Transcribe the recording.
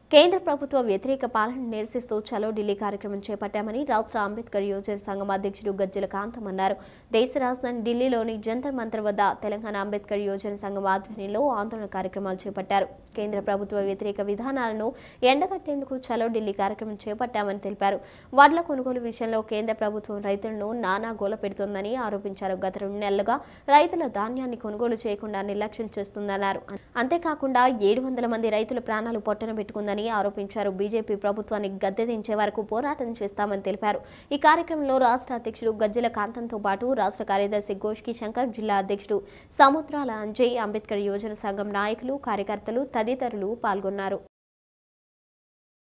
కేంద్ర ప్రభుత్వ వ్యతిరేక పాలన నిరసిస్తూ చలో ఢిల్లీ కార్యక్రమం చేపట్టామని రాష్ట్ర అంబేద్కర్ యోజన సంఘం అధ్యక్షుడు గజ్జల కాంతం అన్నారు దేశ రాజధాని ఢిల్లీలోని జంతర్ మంతర్ వద్ద తెలంగాణ అంబేద్కర్ యోజన సంఘం ఆధ్వర్యంలో ఆందోళన కార్యక్రమాలు చేపట్టారు కేంద్ర ప్రభుత్వ వ్యతిరేక విధానాలను ఎండగట్టేందుకు చలో ఢిల్లీ కార్యక్రమం చేపట్టామని తెలిపారు వడ్ల కొనుగోలు విషయంలో కేంద్ర ప్రభుత్వం రైతులను నానా గోల పెడుతోందని ఆరోపించారు గత రెండు నెలలుగా రైతుల ధాన్యాన్ని కొనుగోలు చేయకుండా నిర్లక్ష్యం చేస్తుందన్నారు అంతేకాకుండా ఏడు వందల మంది రైతుల ప్రాణాలు పొట్టన పెట్టుకుందని ఆరోపించారు బీజేపీ ప్రభుత్వాన్ని గద్దె దించే వరకు పోరాటం చేస్తామని తెలిపారు ఈ కార్యక్రమంలో రాష్ట్ర అధ్యక్షుడు గజ్జల కాంతంతో పాటు రాష్ట్ర కార్యదర్శి గోష్కి శంకర్ జిల్లా అధ్యక్షుడు సముద్రాల అంజయ్ అంబేద్కర్ యోజన సంఘం నాయకులు కార్యకర్తలు తదితరులు పాల్గొన్నారు